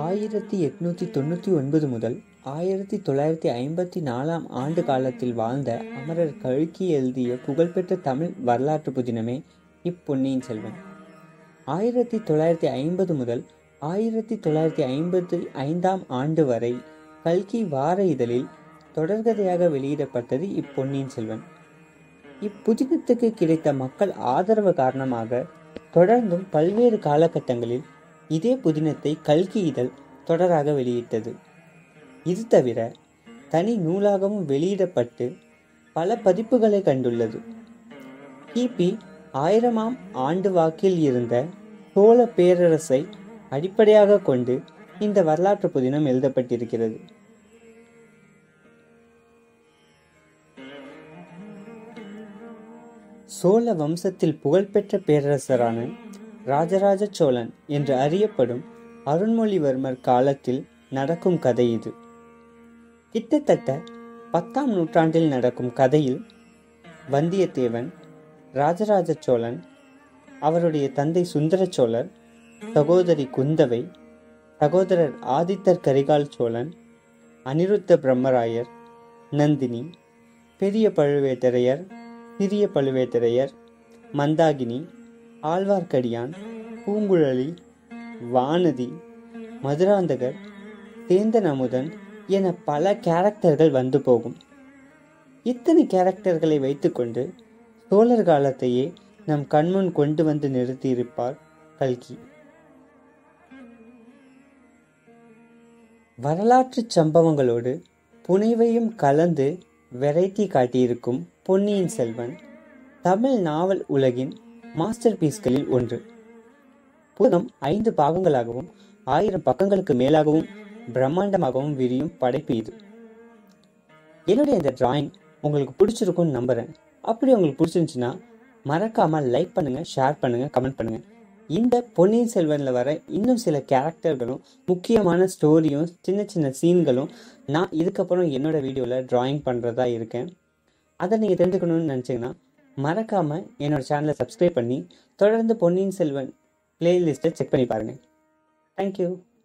ஆயிரத்தி எட்நூற்றி தொண்ணூற்றி ஒன்பது முதல் ஆயிரத்தி தொள்ளாயிரத்தி ஐம்பத்தி நாலாம் ஆண்டு காலத்தில் வாழ்ந்த அமரர் கல்கி எழுதிய புகழ்பெற்ற தமிழ் வரலாற்று புதினமே இப்பொன்னியின் செல்வன் ஆயிரத்தி தொள்ளாயிரத்தி ஐம்பது முதல் ஆயிரத்தி தொள்ளாயிரத்தி ஐம்பத்தி ஐந்தாம் ஆண்டு வரை கல்கி வார இதழில் தொடர்கதையாக வெளியிடப்பட்டது இப்பொன்னியின் செல்வன் இப்புதினத்துக்கு கிடைத்த மக்கள் ஆதரவு காரணமாக தொடர்ந்தும் பல்வேறு காலகட்டங்களில் இதே புதினத்தை கல்கி இதழ் தொடராக வெளியிட்டது இது தவிர தனி நூலாகவும் வெளியிடப்பட்டு பல பதிப்புகளை கண்டுள்ளது கிபி ஆயிரமாம் ஆண்டு வாக்கில் இருந்த சோழ பேரரசை அடிப்படையாக கொண்டு இந்த வரலாற்று புதினம் எழுதப்பட்டிருக்கிறது சோழ வம்சத்தில் புகழ்பெற்ற பேரரசரான ராஜராஜ சோழன் என்று அறியப்படும் அருண்மொழிவர்மர் காலத்தில் நடக்கும் கதை இது கிட்டத்தட்ட பத்தாம் நூற்றாண்டில் நடக்கும் கதையில் வந்தியத்தேவன் ராஜராஜ சோழன் அவருடைய தந்தை சுந்தர சோழர் சகோதரி குந்தவை சகோதரர் ஆதித்தர் கரிகால் சோழன் அனிருத்த பிரம்மராயர் நந்தினி பெரிய பழுவேட்டரையர் சிறிய பழுவேட்டரையர் மந்தாகினி ஆழ்வார்க்கடியான் பூங்குழலி வானதி மதுராந்தகர் சேந்தன் அமுதன் என பல கேரக்டர்கள் வந்து போகும் இத்தனை கேரக்டர்களை வைத்துக்கொண்டு சோழர் காலத்தையே நம் கண்முன் கொண்டு வந்து நிறுத்தியிருப்பார் கல்கி வரலாற்று சம்பவங்களோடு புனைவையும் கலந்து வெரைட்டி காட்டியிருக்கும் பொன்னியின் செல்வன் தமிழ் நாவல் உலகின் மாஸ்டர் பீஸ்களில் ஒன்று புதம் ஐந்து பாகங்களாகவும் ஆயிரம் பக்கங்களுக்கு மேலாகவும் பிரம்மாண்டமாகவும் விரியும் படைப்பு இது என்னுடைய இந்த டிராயிங் உங்களுக்கு பிடிச்சிருக்கும்னு நம்புறேன் அப்படி உங்களுக்கு பிடிச்சிருந்துச்சுன்னா மறக்காம லைக் பண்ணுங்க ஷேர் பண்ணுங்க கமெண்ட் பண்ணுங்க இந்த பொன்னியின் செல்வன்ல வர இன்னும் சில கேரக்டர்களும் முக்கியமான ஸ்டோரியும் சின்ன சின்ன சீன்களும் நான் இதுக்கப்புறம் என்னோட வீடியோவில் டிராயிங் பண்ணுறதா இருக்கேன் அதை நீங்கள் தெரிஞ்சுக்கணும்னு நினச்சிங்கன்னா மறக்காமல் என்னோட சேனலை சப்ஸ்கிரைப் பண்ணி தொடர்ந்து பொன்னியின் செல்வன் பிளேலிஸ்ட்டை செக் பண்ணி பாருங்கள் தேங்க்யூ